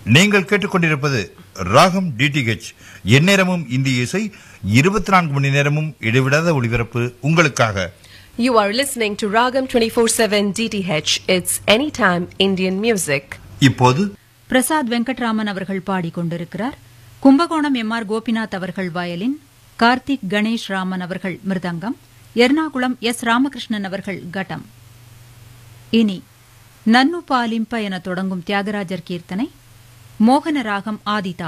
நீங்கள் கேட்டுக்கொண்டிருப்பது ராகம் டிடிஹெச் எந்நேரமும் இந்திய இசை இருபத்தி நான்கு மணி நேரமும் இடைவிடாத ஒளிபரப்பு உங்களுக்காக You are listening to Ragam 24/7 DTH. It's anytime Indian music. இப்போது பிரசாத் வெங்கட்ராமன் அவர்கள் பாடிக்கொண்டிருக்கிறார் கும்பகோணம் எம் ஆர் கோபிநாத் அவர்கள் வயலின் கார்த்திக் கணேஷ் ராமன் அவர்கள் மிருதங்கம் எர்ணாகுளம் எஸ் ராமகிருஷ்ணன் அவர்கள் கட்டம் இனி நன்னு பாலிம்ப என தொடங்கும் தியாகராஜர் கீர்த்தனை மோகன ராகம் ஆதிதா